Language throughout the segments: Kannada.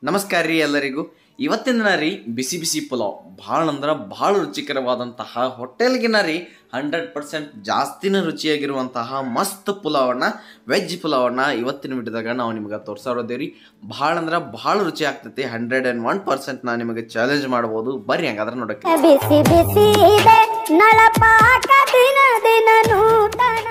ನಮಸ್ಕಾರ ರೀ ಎಲ್ಲರಿಗೂ ಇವತ್ತಿನ ದಿನ ರೀ ಬಿಸಿ ಬಿಸಿ ಪುಲಾವ್ ಭಾಳ ಅಂದ್ರೆ ಭಾಳ ರುಚಿಕರವಾದಂತಹ ಹೋಟೆಲ್ಗಿನ ರೀ ಹಂಡ್ರೆಡ್ ಪರ್ಸೆಂಟ್ ಜಾಸ್ತಿನ ರುಚಿಯಾಗಿರುವಂತಹ ಮಸ್ತ್ ಪುಲಾವನ್ನ ವೆಜ್ ಪುಲಾವನ್ನ ಇವತ್ತಿನ ವಿಡಿಯೋದಾಗ ನಾವು ನಿಮ್ಗೆ ತೋರ್ಸಾರೋದೇವ್ರಿ ಭಾಳ ಅಂದ್ರೆ ಭಾಳ ರುಚಿ ಆಗ್ತೈತಿ ಹಂಡ್ರೆಡ್ ಆ್ಯಂಡ್ ಒನ್ ಪರ್ಸೆಂಟ್ ನಾನು ನಿಮಗೆ ಚಾಲೆಂಜ್ ಮಾಡ್ಬೋದು ಬರ್ರಿ ಹಂಗಾದ್ರೆ ನೋಡಕ್ಕೆ ಬಿಸಿ ಬಿಸಿ ಇದೆ ನಳಪಾಕ ದಿನ ದಿನ ನೂತನ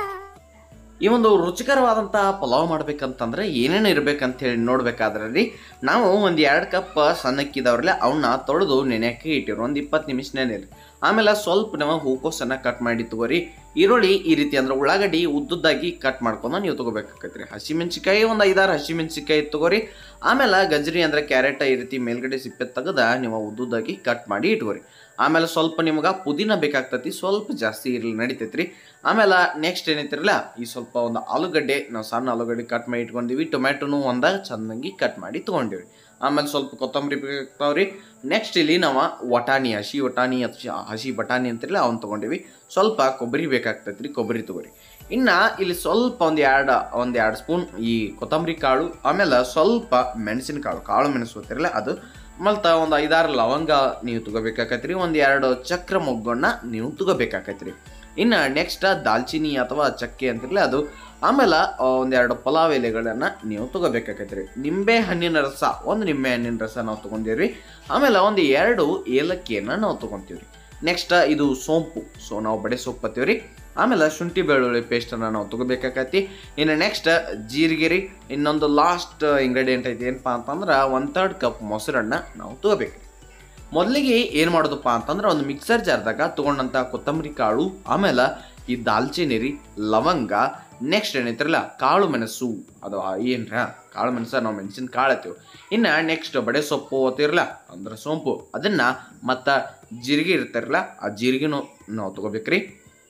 ಈ ಒಂದು ರುಚಿಕರವಾದಂತಹ ಪಲಾವ್ ಮಾಡ್ಬೇಕಂತಂದ್ರೆ ಏನೇನು ಇರ್ಬೇಕಂತ ಹೇಳಿ ನೋಡ್ಬೇಕಾದ್ರೆ ರೀ ನಾವು ಒಂದು ಎರಡು ಕಪ್ ಸಣ್ಣಕ್ಕಿದವ್ರಲ್ಲ ಅವನ್ನ ತೊಳೆದು ನೆನೆಯಕ್ಕೆ ಇಟ್ಟಿರು ಒಂದು ಇಪ್ಪತ್ತು ನಿಮಿಷ ನೆನೆರಿ ಆಮೇಲೆ ಸ್ವಲ್ಪ ನಾವು ಹೂಕೋಸನ್ನ ಕಟ್ ಮಾಡಿ ತಗೋರಿ ಈರುಳ್ಳಿ ಈ ರೀತಿ ಅಂದ್ರೆ ಉಳ್ಳಾಗಡ್ಡಿ ಉದ್ದುದ್ದಾಗಿ ಕಟ್ ಮಾಡ್ಕೊಂಡು ನೀವು ತಗೋಬೇಕಾಕೈತ್ರಿ ಹಸಿಮೆಣ್ಸಿಕಾಯಿ ಒಂದು ಐದಾರು ಹಸಿಮೆಣ್ಸಿಕಾಯಿ ತಗೋರಿ ಆಮೇಲೆ ಗಜ್ರಿ ಅಂದ್ರೆ ಕ್ಯಾರೆಟ್ ಈ ರೀತಿ ಮೇಲ್ಗಡೆ ಸಿಪ್ಪೆ ತೆಗೆದ ನೀವು ಉದ್ದುದ್ದಾಗಿ ಕಟ್ ಮಾಡಿ ಇಟ್ಕೋರಿ ಆಮೇಲೆ ಸ್ವಲ್ಪ ನಿಮ್ಗೆ ಪುದೀನ ಬೇಕಾಗ್ತೈತಿ ಸ್ವಲ್ಪ ಜಾಸ್ತಿ ಇರಲಿ ನಡಿತೈತ್ರಿ ಆಮೇಲೆ ನೆಕ್ಸ್ಟ್ ಏನೈತಿರಲ್ಲ ಈ ಸ್ವಲ್ಪ ಒಂದು ಆಲೂಗಡ್ಡೆ ನಾವು ಸಣ್ಣ ಆಲೂಗಡ್ಡೆ ಕಟ್ ಮಾಡಿ ಇಟ್ಕೊಂಡಿವಿ ಟೊಮ್ಯಾಟೊನು ಒಂದಾಗ ಚೆನ್ನಾಗಿ ಕಟ್ ಮಾಡಿ ತೊಗೊಂಡಿವಿ ಆಮೇಲೆ ಸ್ವಲ್ಪ ಕೊತ್ತಂಬರಿ ಬೇಕಾಗ್ತಾವ್ರಿ ನೆಕ್ಸ್ಟ್ ಇಲ್ಲಿ ನಾವು ವಟಾಣಿ ಹಸಿ ವಟಾಣಿ ಹಸಿ ಹಸಿ ಬಟಾಣಿ ಅಂತಿರಲ್ಲ ಅವ್ನು ತೊಗೊಂಡಿವಿ ಸ್ವಲ್ಪ ಕೊಬ್ಬರಿ ಬೇಕಾಗ್ತೈತ್ರಿ ಕೊಬ್ಬರಿ ತೊಗೊರಿ ಇನ್ನು ಇಲ್ಲಿ ಸ್ವಲ್ಪ ಒಂದು ಎರಡು ಒಂದು ಎರಡು ಸ್ಪೂನ್ ಈ ಕೊತ್ತಂಬರಿ ಕಾಳು ಆಮೇಲೆ ಸ್ವಲ್ಪ ಮೆಣಸಿನ ಕಾಳು ಕಾಳು ಮೆಣಸು ಅಂತಿರಲ್ಲ ಅದು ಮತ್ತು ಒಂದು ಐದಾರು ಲವಂಗ ನೀವು ತಗೋಬೇಕಾಕೈತ್ರಿ ಒಂದು ಎರಡು ಚಕ್ರ ಮೊಗ್ಗನ್ನ ನೀವು ತಗೋಬೇಕಾಕೈತ್ರಿ ಇನ್ನು ನೆಕ್ಸ್ಟ್ ದಾಲ್ಚಿನಿ ಅಥವಾ ಚಕ್ಕೆ ಅಂತಿರಲ್ಲ ಅದು ಆಮೇಲೆ ಒಂದೆರಡು ಪಲಾವ್ ಎಲೆಗಳನ್ನು ನೀವು ತಗೋಬೇಕಾಕೈತ್ರಿ ನಿಂಬೆ ಹಣ್ಣಿನ ರಸ ಒಂದು ನಿಂಬೆ ಹಣ್ಣಿನ ರಸ ನಾವು ತೊಗೊಂಡಿವ್ರಿ ಆಮೇಲೆ ಒಂದು ಎರಡು ಏಲಕ್ಕಿಯನ್ನು ನಾವು ತೊಗೊತೀವಿ ನೆಕ್ಸ್ಟ್ ಇದು ಸೋಂಪು ಸೊ ನಾವು ಬಡೆ ಸೊಪ್ಪು ಬತ್ತೀವ್ರಿ ಆಮೇಲೆ ಶುಂಠಿ ಬೆಳ್ಳುಳ್ಳಿ ಪೇಸ್ಟನ್ನು ನಾವು ತಗೋಬೇಕಾಕೈತಿ ಇನ್ನು ನೆಕ್ಸ್ಟ್ ಜೀರಿಗೆ ರೀ ಇನ್ನೊಂದು ಲಾಸ್ಟ್ ಇಂಗ್ರೀಡಿಯೆಂಟ್ ಐತಿ ಏನಪ್ಪ ಅಂತಂದ್ರೆ ಒನ್ ತರ್ಡ್ ಕಪ್ ಮೊಸರನ್ನ ನಾವು ತಗೋಬೇಕು ಮೊದಲಿಗೆ ಏನು ಮಾಡೋದಪ್ಪ ಅಂತಂದ್ರೆ ಒಂದು ಮಿಕ್ಸರ್ ಜಾರ್ದಾಗ ತೊಗೊಂಡಂಥ ಕೊತ್ತಂಬರಿ ಕಾಳು ಆಮೇಲೆ ಈ ದಾಲ್ಚಿನಿ ರೀ ಲವಂಗ ನೆಕ್ಸ್ಟ್ ಏನೈತ್ರಲ್ಲ ಕಾಳು ಮೆಣಸು ಅದು ಏನ್ರ ಕಾಳು ಮೆಣಸ ನಾವು ಮೆಣಸಿನ ಕಾಳು ಹತ್ತೀವಿ ಇನ್ನು ನೆಕ್ಸ್ಟ್ ಬಡೆ ಸೊಪ್ಪು ಅತ್ತಿರಲ್ಲ ಅಂದ್ರೆ ಸೋಂಪು ಅದನ್ನು ಮತ್ತು ಜೀರಿಗೆ ಇರ್ತಾರಲ್ಲ ಆ ಜೀರಿಗೆನೂ ನಾವು ತೊಗೋಬೇಕ್ರಿ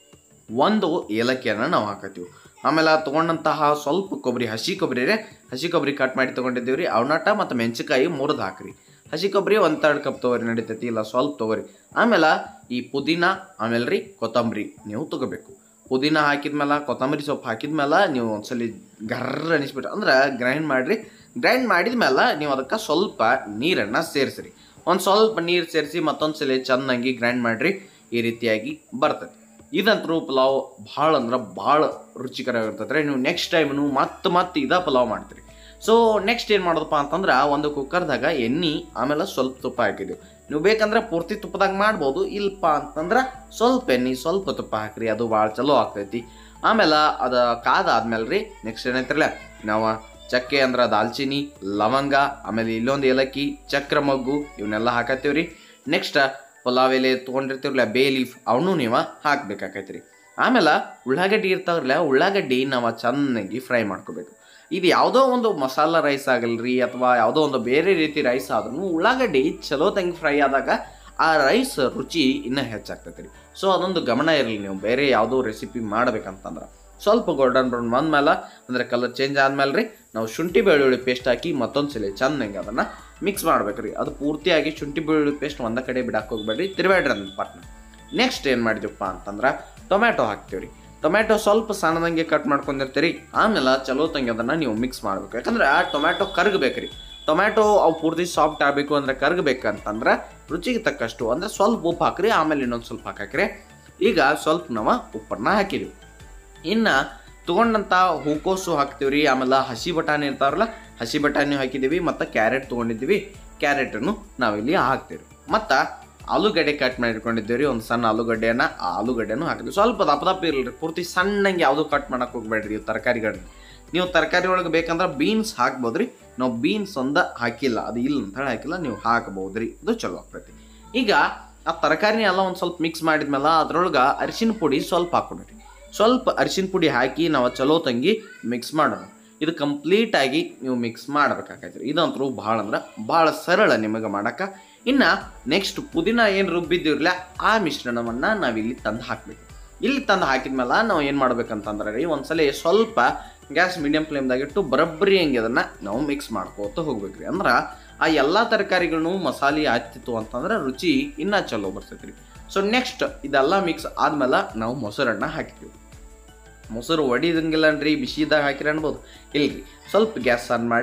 ಒಂದು ಏಲಕ್ಕಿಯನ್ನು ನಾವು ಹಾಕತ್ತೀವಿ ಆಮೇಲೆ ತೊಗೊಂಡಂತಹ ಸ್ವಲ್ಪ ಕೊಬ್ಬರಿ ಹಸಿ ಕೊಬ್ಬರಿ ರೀ ಹಸಿ ಕೊಬ್ಬರಿ ಕಟ್ ಮಾಡಿ ತೊಗೊಂಡಿದ್ದೀವಿ ರೀ ಅವನಾಟ ಮತ್ತು ಮೆಣಸಿಕಾಯಿ ಮುರಿದು ಹಾಕ್ರಿ ಹಸಿ ಕೊಬ್ಬರಿ ಒಂದು ತರ್ಡ್ ಕಪ್ ತೊಗೊರಿ ನಡೀತೈತಿ ಇಲ್ಲ ಸ್ವಲ್ಪ ತೊಗೊರಿ ಆಮೇಲೆ ಈ ಪುದೀನ ಆಮೇಲೆ ರೀ ಕೊತ್ತಂಬರಿ ನೀವು ತೊಗೋಬೇಕು ಪುದೀನ ಹಾಕಿದ್ಮೇಲೆ ಕೊತ್ತಂಬರಿ ಸೊಪ್ಪು ಹಾಕಿದ್ಮೇಲೆ ನೀವು ಒಂದ್ಸಲಿ ಗರ್ರ ಅನಿಸ್ಬಿಟ್ಟು ಅಂದ್ರೆ ಗ್ರೈಂಡ್ ಮಾಡಿರಿ ಗ್ರೈಂಡ್ ಮಾಡಿದ್ಮೇಲೆ ನೀವು ಅದಕ್ಕೆ ಸ್ವಲ್ಪ ನೀರನ್ನು ಸೇರಿಸ್ರಿ ಒಂದು ಸ್ವಲ್ಪ ನೀರು ಸೇರಿಸಿ ಮತ್ತೊಂದು ಸಲ ಚೆನ್ನಾಗಿ ಗ್ರೈಂಡ್ ಮಾಡಿರಿ ಈ ರೀತಿಯಾಗಿ ಬರ್ತದೆ ಇದಂತರೂ ಪಲಾವ್ ಭಾಳ ಅಂದ್ರೆ ಭಾಳ ರುಚಿಕರವಾಗಿರ್ತದೆ ನೀವು ನೆಕ್ಸ್ಟ್ ಟೈಮ್ನು ಮತ್ತೆ ಮತ್ತೆ ಇದ ಪಲಾವ್ ಮಾಡ್ತೀರಿ ಸೊ ನೆಕ್ಸ್ಟ್ ಏನು ಮಾಡೋದಪ್ಪ ಅಂತಂದ್ರೆ ಒಂದು ಕುಕ್ಕರ್ದಾಗ ಎಣ್ಣೆ ಆಮೇಲೆ ಸ್ವಲ್ಪ ತುಪ್ಪ ಹಾಕಿದ್ದೀವಿ ನೀವು ಬೇಕಂದ್ರೆ ಪೂರ್ತಿ ತುಪ್ಪದಾಗ ಮಾಡ್ಬೋದು ಇಲ್ಲಪ್ಪ ಅಂತಂದ್ರೆ ಸ್ವಲ್ಪ ಎಣ್ಣೆ ಸ್ವಲ್ಪ ತುಪ್ಪ ಹಾಕ್ರಿ ಅದು ಭಾಳ ಚಲೋ ಆಗ್ತೈತಿ ಆಮೇಲೆ ಅದು ಕಾದಾದ್ಮೇಲೆ ರೀ ನೆಕ್ಸ್ಟ್ ಏನೈತ್ರಲ್ಲ ನಾವು ಚಕ್ಕೆ ಅಂದ್ರೆ ದಾಲ್ಚಿನಿ ಲವಂಗ ಆಮೇಲೆ ಇಲ್ಲೊಂದು ಏಲಕ್ಕಿ ಚಕ್ರ ಮಗ್ಗು ಇವನ್ನೆಲ್ಲ ಹಾಕತ್ತೀವಿ ರೀ ನೆಕ್ಸ್ಟ್ ಪಲಾವ್ ಎಲೆ ತೊಗೊಂಡಿರ್ತೀವಲ್ಲ ಬೇ ಲೀಫ್ ಅವನು ನೀವು ಹಾಕ್ಬೇಕಾಕೈತ್ರಿ ಆಮೇಲೆ ಉಳ್ಳಾಗಡ್ಡಿ ಇರ್ತಾವ್ರಲ್ಲ ಉಳ್ಳಾಗಡ್ಡಿ ನಾವು ಚೆನ್ನಾಗಿ ಫ್ರೈ ಮಾಡ್ಕೋಬೇಕು ಇದು ಯಾವುದೋ ಒಂದು ಮಸಾಲ ರೈಸ್ ಆಗಲ್ರಿ ಅಥವಾ ಯಾವುದೋ ಒಂದು ಬೇರೆ ರೀತಿ ರೈಸ್ ಆದ್ರೂ ಉಳ್ಳಾಗಡ್ಡಿ ಚಲೋ ತಂಗಿ ಫ್ರೈ ಆದಾಗ ಆ ರೈಸ್ ರುಚಿ ಇನ್ನೂ ಹೆಚ್ಚಾಗ್ತೈತೆ ರೀ ಸೊ ಅದೊಂದು ಗಮನ ಇರಲಿ ನೀವು ಬೇರೆ ಯಾವುದೋ ರೆಸಿಪಿ ಮಾಡ್ಬೇಕಂತಂದ್ರೆ ಸ್ವಲ್ಪ ಗೋಲ್ಡನ್ ಬ್ರೌನ್ ಬಂದ್ಮೇಲೆ ಅಂದರೆ ಕಲರ್ ಚೇಂಜ್ ಆದ್ಮೇಲೆ ರೀ ನಾವು ಶುಂಠಿ ಬೆಳ್ಳುಳ್ಳಿ ಪೇಸ್ಟ್ ಹಾಕಿ ಮತ್ತೊಂದು ಸಲ ಚೆನ್ನಾಗಿ ಅದನ್ನು ಮಿಕ್ಸ್ ಮಾಡ್ಬೇಕು ರೀ ಅದು ಪೂರ್ತಿಯಾಗಿ ಶುಂಠಿ ಬೆಳ್ಳುಳ್ಳಿ ಪೇಸ್ಟ್ ಒಂದ ಕಡೆ ಬಿಡಕ್ಕೆ ಹೋಗ್ಬೇಡ್ರಿ ತಿರುಗಾಡ್ರಿ ಅದನ್ನ ಪಟ್ನ ನೆಕ್ಸ್ಟ್ ಏನು ಮಾಡಿದ್ವಪ್ಪ ಅಂತಂದ್ರೆ ಟೊಮ್ಯಾಟೊ ಹಾಕ್ತೀವಿ ರೀ ಟೊಮ್ಯಾಟೊ ಸ್ವಲ್ಪ ಸಣ್ಣದಂಗೆ ಕಟ್ ಮಾಡ್ಕೊಂಡಿರ್ತೀರಿ ಆಮೇಲೆ ಚಲೋ ತಂಗಿ ಅದನ್ನು ನೀವು ಮಿಕ್ಸ್ ಮಾಡ್ಬೇಕು ಯಾಕಂದ್ರೆ ಆ ಟೊಮ್ಯಾಟೊ ಕರಗಬೇಕ್ರಿ ಟೊಮ್ಯಾಟೊ ಅವು ಪೂರ್ತಿ ಸಾಫ್ಟ್ ಆಗಬೇಕು ಅಂದ್ರೆ ಕರಗಬೇಕಂತಂದ್ರೆ ರುಚಿಗೆ ತಕ್ಕಷ್ಟು ಅಂದ್ರೆ ಸ್ವಲ್ಪ ಉಪ್ಪು ಹಾಕ್ರಿ ಆಮೇಲೆ ಇನ್ನೊಂದು ಸ್ವಲ್ಪ ಹಾಕಾಕ್ರಿ ಈಗ ಸ್ವಲ್ಪ ನಾವು ಉಪ್ಪನ್ನ ಹಾಕಿದ್ವಿ ಇನ್ನು ತೊಗೊಂಡಂಥ ಹೂಕೋಸು ಹಾಕ್ತೀವಿ ರೀ ಆಮೇಲೆ ಹಸಿ ಬಟಾಣಿ ಇರ್ತಾವಲ್ಲ ಹಸಿ ಬಟಾಣಿ ಹಾಕಿದ್ದೀವಿ ಮತ್ತು ಕ್ಯಾರೆಟ್ ತೊಗೊಂಡಿದ್ದೀವಿ ಕ್ಯಾರೆಟನ್ನು ನಾವಿಲ್ಲಿ ಹಾಕ್ತೀವಿ ಮತ್ತು ಆಲೂಗಡ್ಡೆ ಕಟ್ ಮಾಡಿ ಇಟ್ಕೊಂಡಿದ್ದೀವಿ ರೀ ಒಂದು ಸಣ್ಣ ಆಲೂಗಡ್ಡೆಯನ್ನು ಆ ಆಲೂಗಡ್ಡೆನೂ ಹಾಕಿದ್ವಿ ಸ್ವಲ್ಪ ದಪ್ಪ ದಪ್ಪ ಇರಲಿ ಪೂರ್ತಿ ಸಣ್ಣಂಗೆ ಯಾವುದೂ ಕಟ್ ಮಾಡಕ್ಕೆ ಹೋಗ್ಬೇಡ್ರಿ ಇವು ತರಕಾರಿಗಳನ್ನ ನೀವು ತರಕಾರಿ ಒಳಗೆ ಬೇಕಂದ್ರೆ ಬೀನ್ಸ್ ಹಾಕ್ಬೋದು ರೀ ನಾವು ಬೀನ್ಸ್ ಒಂದ ಹಾಕಿಲ್ಲ ಅದು ಇಲ್ಲ ಅಂತ ಹೇಳಿ ಹಾಕಿಲ್ಲ ನೀವು ಹಾಕ್ಬೋದು ರೀ ಅದು ಚಲೋ ಆಗ್ತೈತಿ ಈಗ ಆ ತರಕಾರಿ ಎಲ್ಲ ಒಂದು ಸ್ವಲ್ಪ ಮಿಕ್ಸ್ ಮಾಡಿದ್ಮೇಲೆ ಅದ್ರೊಳಗೆ ಅರಿಶಿನ ಪುಡಿ ಸ್ವಲ್ಪ ಹಾಕ್ಕೊಡ್ರಿ ಸ್ವಲ್ಪ ಅರಿಶಿನ ಪುಡಿ ಹಾಕಿ ನಾವು ಚಲೋ ತಂಗಿ ಮಿಕ್ಸ್ ಮಾಡೋಣ ಇದು ಕಂಪ್ಲೀಟಾಗಿ ನೀವು ಮಿಕ್ಸ್ ಮಾಡ್ಬೇಕಾಗೈತ್ರಿ ಇದಂತರೂ ಭಾಳ ಅಂದ್ರೆ ಭಾಳ ಸರಳ ನಿಮಗೆ ಮಾಡಕ್ಕೆ ಇನ್ನು ನೆಕ್ಸ್ಟ್ ಪುದೀನ ಏನು ರುಬ್ಬಿದ್ದೀರಲ್ಲ ಆ ಮಿಶ್ರಣವನ್ನು ನಾವಿಲ್ಲಿ ತಂದು ಹಾಕಬೇಕು ಇಲ್ಲಿ ತಂದು ಹಾಕಿದ್ಮೇಲೆ ನಾವು ಏನು ಮಾಡ್ಬೇಕಂತಂದ್ರೆ ರೀ ಒಂದ್ಸಲ ಸ್ವಲ್ಪ ಗ್ಯಾಸ್ ಮೀಡಿಯಂ ಫ್ಲೇಮ್ದಾಗ ಇಟ್ಟು ಬರಬ್ಬರಿ ಹಂಗೆ ಅದನ್ನು ನಾವು ಮಿಕ್ಸ್ ಮಾಡ್ಕೋತ ಹೋಗ್ಬೇಕ್ರಿ ಅಂದ್ರೆ ಆ ಎಲ್ಲ ತರಕಾರಿಗಳನ್ನು ಮಸಾಲೆ ಹತ್ತಿತ್ತು ಅಂತಂದ್ರೆ ರುಚಿ ಇನ್ನೂ ಚಲೋ ಬರ್ತೈತೆ ರೀ ಸೊ ನೆಕ್ಸ್ಟ್ ಇದೆಲ್ಲ ಮಿಕ್ಸ್ ಆದ್ಮೇಲೆ ನಾವು ಮೊಸರನ್ನ ಹಾಕ್ತೀವಿ ಮೊಸರು ಒಡಿದಂಗಿಲ್ಲನ್ರಿ ಬಿಸಿದಾಗ ಹಾಕಿರ ಅನ್ಬೋದು ಇಲ್ರಿ ಸ್ವಲ್ಪ ಗ್ಯಾಸ್ ಆನ್ ಮಾಡಿ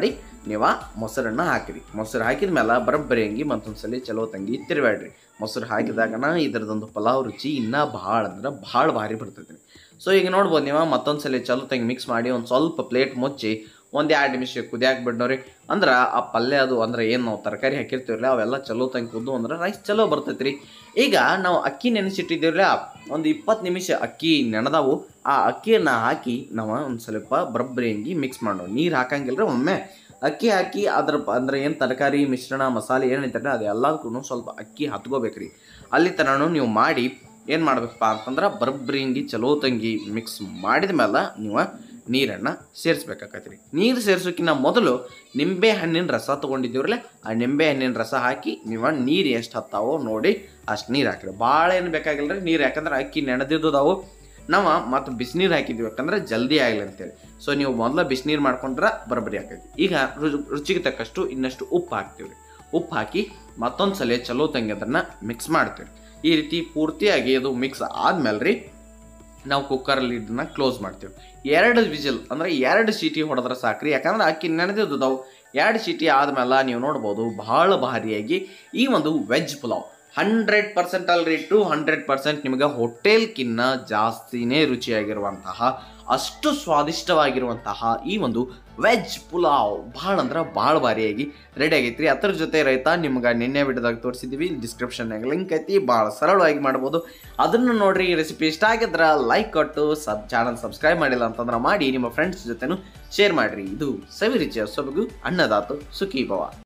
ನೀವು ಮೊಸರನ್ನ ಹಾಕಿರಿ ಮೊಸರು ಹಾಕಿದ ಮೇಲೆ ಬರೋಬ್ಬರಿ ಹಂಗಿ ಮತ್ತೊಂದು ಸಲ ಚಲೋ ತಂಗಿ ತಿರುವಾಡ್ರಿ ಮೊಸರು ಹಾಕಿದಾಗನ ಇದ್ರದೊಂದು ಪಲಾವ್ ರುಚಿ ಇನ್ನೂ ಭಾಳ ಅಂದ್ರೆ ಭಾಳ ಭಾರಿ ಬರ್ತೈತಿ ಸೊ ಈಗ ನೋಡ್ಬೋದು ನೀವು ಮತ್ತೊಂದು ಸಲ ಚಲೋ ತಂಗಿ ಮಿಕ್ಸ್ ಮಾಡಿ ಒಂದು ಸ್ವಲ್ಪ ಪ್ಲೇಟ್ ಮುಚ್ಚಿ ಒಂದು ಎರಡು ನಿಮಿಷ ಕುದಿಯಾಕ ಬಿಡ್ನೋರಿ ಅಂದ್ರೆ ಆ ಪಲ್ಯ ಅದು ಅಂದ್ರೆ ಏನು ನಾವು ತರಕಾರಿ ಹಾಕಿರ್ತೀವಲ್ಲ ಅವೆಲ್ಲ ಚಲೋ ತಂಗಿ ಕುದ್ದು ಅಂದ್ರೆ ರೈಸ್ ಚಲೋ ಬರ್ತೈತಿ ರೀ ಈಗ ನಾವು ಅಕ್ಕಿ ನೆನೆಸಿಟ್ಟಿದ್ದೀವಲ್ಲ ಒಂದು ಇಪ್ಪತ್ತು ನಿಮಿಷ ಅಕ್ಕಿ ನೆನೆದಾವು ಆ ಅಕ್ಕಿಯನ್ನು ಹಾಕಿ ನಾವು ಒಂದು ಸ್ವಲ್ಪ ಬರಬ್ಬರಿ ಹಂಗಿ ಮಿಕ್ಸ್ ಮಾಡೋಣ ನೀರು ಹಾಕಂಗಿಲ್ಲ ಒಮ್ಮೆ ಅಕ್ಕಿ ಹಾಕಿ ಅದ್ರ ಪ- ಅಂದ್ರೆ ಏನು ತರಕಾರಿ ಮಿಶ್ರಣ ಮಸಾಲೆ ಏನೈತಲ್ಲ ಅದೆಲ್ಲದಕ್ಕೂ ಸ್ವಲ್ಪ ಅಕ್ಕಿ ಹತ್ಕೋಬೇಕ್ರಿ ಅಲ್ಲಿ ತನಕ ನೀವು ಮಾಡಿ ಏನು ಮಾಡ್ಬೇಕಪ್ಪ ಅಂತಂದ್ರೆ ಬರಬ್ಬರಿ ಹಿಂಗಿ ಚಲೋ ತಂಗಿ ಮಿಕ್ಸ್ ಮಾಡಿದ ಮೇಲೆ ನೀವು ನೀರನ್ನು ಸೇರಿಸ್ಬೇಕಾಕತ್ರಿ ನೀರು ಸೇರ್ಸೋಕ್ಕಿಂತ ಮೊದಲು ನಿಂಬೆ ಹಣ್ಣಿನ ರಸ ತೊಗೊಂಡಿದ್ದೀವ್ರಲ್ಲ ಆ ನಿಂಬೆ ಹಣ್ಣಿನ ರಸ ಹಾಕಿ ನೀವು ನೀರು ಎಷ್ಟು ಹತ್ತಾವೋ ನೋಡಿ ಅಷ್ಟು ನೀರು ಹಾಕಿರಿ ಭಾಳ ಏನು ಬೇಕಾಗಿಲ್ಲ ರೀ ನೀರು ಯಾಕಂದ್ರೆ ಅಕ್ಕಿ ನೆನೆದಿದ್ದವು ನಾವು ಮತ್ತು ಬಿಸಿನೀರು ಹಾಕಿದ್ವಿ ಯಾಕಂದ್ರೆ ಜಲ್ದಿ ಆಗಲಿ ಅಂತೇಳಿ ಸೊ ನೀವು ಮೊದಲ ಬಿಸಿನೀರು ಮಾಡ್ಕೊಂಡ್ರೆ ಬರಬರಿ ಆಕೈತಿ ಈಗ ರು- ರುಚಿಗೆ ತಕ್ಕಷ್ಟು ಇನ್ನಷ್ಟು ಉಪ್ಪು ಹಾಕ್ತೀವಿ ಉಪ್ಪು ಹಾಕಿ ಮತ್ತೊಂದು ಸಲ ಚಲೋ ತಂಗಿ ಅದನ್ನು ಮಿಕ್ಸ್ ಮಾಡ್ತೀವಿ ಈ ರೀತಿ ಪೂರ್ತಿಯಾಗಿ ಅದು ಮಿಕ್ಸ್ ಆದ್ಮೇಲೆ ರೀ ನಾವು ಕುಕ್ಕರಲ್ಲಿ ಇದನ್ನ ಕ್ಲೋಸ್ ಮಾಡ್ತೀವಿ ಎರಡು ವಿಜಿಲ್ ಅಂದರೆ ಎರಡು ಸೀಟಿ ಹೊಡೆದ್ರೆ ಸಾಕ್ರಿ ಯಾಕಂದ್ರೆ ಅಕ್ಕಿ ನೆನೆದಿದ್ದು ನಾವು ಎರಡು ಸೀಟಿ ಆದ್ಮೇಲೆ ನೀವು ನೋಡ್ಬೋದು ಭಾಳ ಭಾರಿಯಾಗಿ ಈ ಒಂದು ವೆಜ್ ಪುಲಾವ್ ಹಂಡ್ರೆಡ್ ಪರ್ಸೆಂಟ್ ಅಲ್ರಿ ಟು ಹಂಡ್ರೆಡ್ ಪರ್ಸೆಂಟ್ ನಿಮಗೆ ಹೋಟೆಲ್ಕಿನ್ನ ಜಾಸ್ತಿನೇ ರುಚಿಯಾಗಿರುವಂತಹ ಅಷ್ಟು ಸ್ವಾದಿಷ್ಟವಾಗಿರುವಂತಹ ಈ ಒಂದು ವೆಜ್ ಪುಲಾವ್ ಭಾಳ ಅಂದ್ರೆ ಭಾಳ ಭಾರಿಯಾಗಿ ರೆಡಿ ಆಗೈತ್ರಿ ಅದ್ರ ಜೊತೆ ರೈತ ನಿಮ್ಗೆ ನಿನ್ನೆ ವಿಡಿಯೋದಾಗ ತೋರಿಸಿದ್ವಿ ಡಿಸ್ಕ್ರಿಪ್ಷನ್ನಾಗ ಲಿಂಕ್ ಐತಿ ಭಾಳ ಸರಳವಾಗಿ ಮಾಡ್ಬೋದು ಅದನ್ನು ನೋಡ್ರಿ ಈ ರೆಸಿಪಿ ಇಷ್ಟ ಆಗಿದ್ರೆ ಲೈಕ್ ಕೊಟ್ಟು ಸಬ್ ಚಾನಲ್ ಸಬ್ಸ್ಕ್ರೈಬ್ ಮಾಡಿಲ್ಲ ಅಂತಂದ್ರೆ ಮಾಡಿ ನಿಮ್ಮ ಫ್ರೆಂಡ್ಸ್ ಜೊತೆನೂ ಶೇರ್ ಮಾಡಿರಿ ಇದು ಸವಿ ರುಚಿಯ ಸೊಬಗು ಅನ್ನದಾತು ಸುಖಿ ಭವ